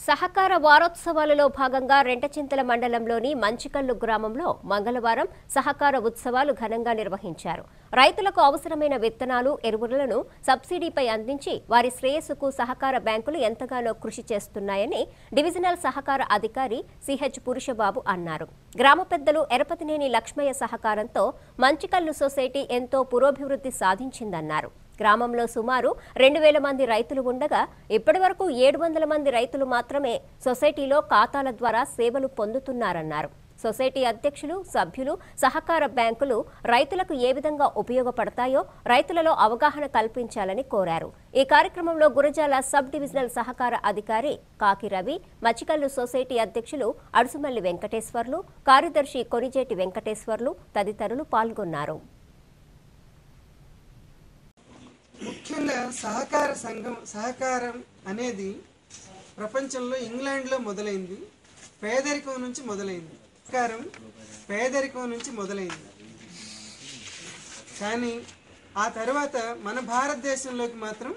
సహకార వారోత్సవాలలో భాగంగా రెంటచింతల మండలంలోని మంచికల్లు గ్రామంలో మంగళవారం సహకార ఉత్సవాలు ఘనంగా నిర్వహించారు రైతులకు అవసరమైన విత్తనాలు ఎరువులను సబ్సిడీపై అందించి వారి శ్రేయస్సుకు సహకార బ్యాంకులు ఎంతగానో కృషి చేస్తున్నాయని డివిజనల్ సహకార అధికారి సిహెచ్ పురుషబాబు అన్నారు గ్రామ పెద్దలు ఎరపతినేని లక్ష్మయ్య సహకారంతో మంచికల్లు సొసైటీ ఎంతో పురోభివృద్ధి సాధించిందన్నారు గ్రామంలో సుమారు రెండు వేల మంది రైతులు ఉండగా ఇప్పటి వరకు ఏడు వందల మంది రైతులు మాత్రమే సొసైటీలో ఖాతాల ద్వారా సేవలు పొందుతున్నారన్నారు సొసైటీ అధ్యక్షులు సభ్యులు సహకార బ్యాంకులు రైతులకు ఏ విధంగా ఉపయోగపడతాయో రైతులలో అవగాహన కల్పించాలని కోరారు ఈ కార్యక్రమంలో గురజాల సబ్ డివిజనల్ సహకార అధికారి కాకి రవి మచికల్లు సొసైటీ అధ్యక్షులు అడుసుమల్లి వెంకటేశ్వర్లు కార్యదర్శి కొనిజేటి వెంకటేశ్వర్లు తదితరులు పాల్గొన్నారు ముఖ్యంగా సహకార సంఘం సహకారం అనేది ప్రపంచంలో ఇంగ్లాండ్లో మొదలైంది పేదరికం నుంచి మొదలైంది సహకారం పేదరికం నుంచి మొదలైంది కానీ ఆ తర్వాత మన భారతదేశంలోకి మాత్రం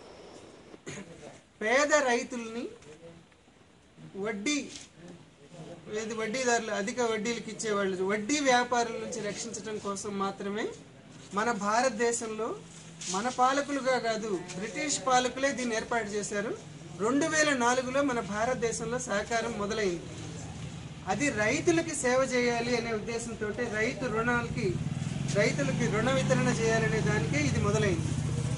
పేద రైతుల్ని వడ్డీ ఏది వడ్డీదారులు అధిక వడ్డీలకు ఇచ్చేవాళ్ళు వడ్డీ వ్యాపారుల నుంచి రక్షించడం కోసం మాత్రమే మన భారతదేశంలో మన పాలకులుగా కాదు బ్రిటిష్ పాలకులే దీన్ని ఏర్పాటు చేశారు రెండు వేల నాలుగులో మన భారతదేశంలో సహకారం మొదలైంది అది రైతులకి సేవ చేయాలి అనే ఉద్దేశంతో రైతు రుణాలకి రైతులకి రుణ వితరణ చేయాలనే దానికే ఇది మొదలైంది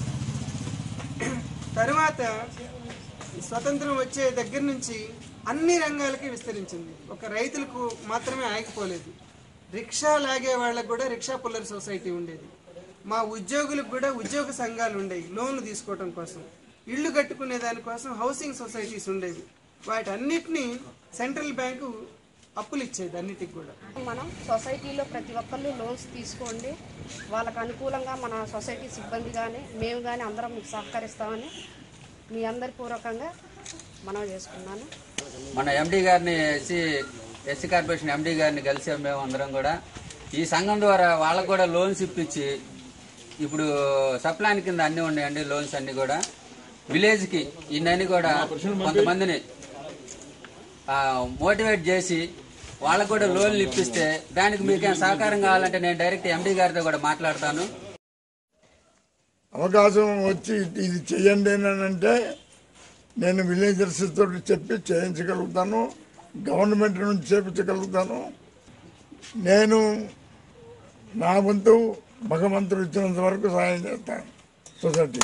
తరువాత స్వతంత్రం వచ్చే దగ్గర నుంచి అన్ని రంగాలకి విస్తరించింది ఒక రైతులకు మాత్రమే ఆగిపోలేదు రిక్షా లాగే వాళ్ళకు కూడా రిక్షా పుల్లర్ సొసైటీ ఉండేది మా ఉద్యోగులకు కూడా ఉద్యోగ సంఘాలు ఉండేవి లోన్లు తీసుకోవడం కోసం ఇళ్ళు కట్టుకునే దానికోసం హౌసింగ్ సొసైటీస్ ఉండేవి వాటన్నిటినీ సెంట్రల్ బ్యాంకు అప్పులు ఇచ్చేది అన్నిటికి కూడా మనం సొసైటీలో ప్రతి ఒక్కళ్ళు లోన్స్ తీసుకోండి వాళ్ళకు అనుకూలంగా మన సొసైటీ సిబ్బంది కానీ మేము కానీ అందరం మీకు సహకరిస్తామని మీ అందరి పూర్వకంగా మనం చేసుకున్నాను మన ఎండి గారిని ఎస్సీ ఎస్సీ కార్పొరేషన్ ఎండి గారిని కలిసాం మేము అందరం కూడా ఈ సంఘం ద్వారా వాళ్ళకు కూడా లోన్స్ ఇప్పించి ఇప్పుడు సప్లాన్ కింద అన్ని ఉన్నాయండి లోన్స్ అన్ని కూడా విలేజ్కి ఇన్ని కూడా కొంతమందిని మోటివేట్ చేసి వాళ్ళకు కూడా లోన్లు ఇప్పిస్తే దానికి మీకేం సహకారం కావాలంటే నేను డైరెక్ట్ ఎండి గారితో కూడా మాట్లాడతాను అవకాశం వచ్చి ఇది చేయండి అని అంటే నేను విలేజర్స్ తోటి చెప్పి చేయించగలుగుతాను గవర్నమెంట్ నుంచి చేయించగలుగుతాను నేను నా వంతు భగవంతుడు ఇచ్చినంత వరకు సహాయం చేస్తాను సొసైటీ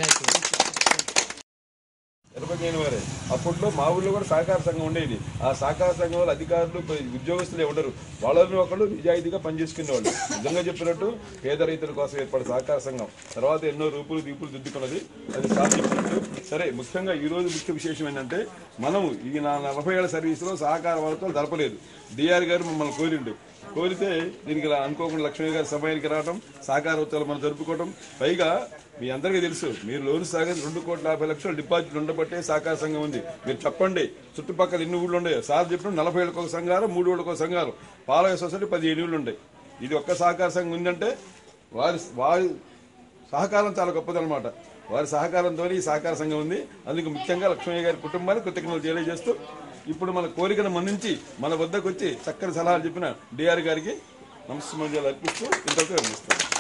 ఎనభైన వారే అప్పట్లో మా ఊళ్ళో కూడా సహకార సంఘం ఉండేది ఆ సహకార సంఘం వాళ్ళు అధికారులు ప- ఉద్యోగస్తులే ఉండరు వాళ్ళని ఒకళ్ళు నిజాయితీగా పనిచేసుకునేవాళ్ళు నిజంగా చెప్పినట్టు పేద రైతుల కోసం ఏర్పడే సహకార సంఘం తర్వాత ఎన్నో రూపులు దీపులు దిద్దుకున్నది అది సార్ చెప్పినట్టు సరే ముఖ్యంగా ఈ రోజు ముఖ్య విశేషం ఏంటంటే మనం ఈ నా నలభై ఏళ్ల సర్వీసులో సహకార వాళ్ళతో జరపలేదు డిఆర్ గారు మమ్మల్ని కోరిండు కోరితే దీనికి ఇలా అనుకోకుండా లక్ష్మీ గారి సమయానికి రావడం సహకార ఉత్సవాలు మనం జరుపుకోవడం పైగా మీ అందరికీ తెలుసు మీరు లోన్ సాగర్ రెండు కోట్ల యాభై లక్షలు డిపాజిట్లు ఉండబట్టే సహకార సంఘం ఉంది మీరు చెప్పండి చుట్టుపక్కల ఎన్ని ఊళ్ళు ఉన్నాయి సార్ చెప్పిన నలభై ఏళ్ళకి ఒక సంఘాలు మూడు ఏళ్ళకి ఒక సంఘాలు పాలయ సొసైటీ పదిహేను ఊళ్ళు ఉన్నాయి ఇది ఒక్క సహకార సంఘం ఉందంటే వారి వారి సహకారం చాలా గొప్పదన్నమాట వారి సహకారంతో ఈ సహకార సంఘం ఉంది అందుకు ముఖ్యంగా లక్ష్మయ్య గారి కుటుంబానికి కృతజ్ఞతలు తెలియజేస్తూ ఇప్పుడు మన కోరికను మన్నించి మన వద్దకు వచ్చి చక్కని సలహాలు చెప్పిన డిఆర్ గారికి నమస్కారం అర్పిస్తూ ఇంతకు విరమిస్తాను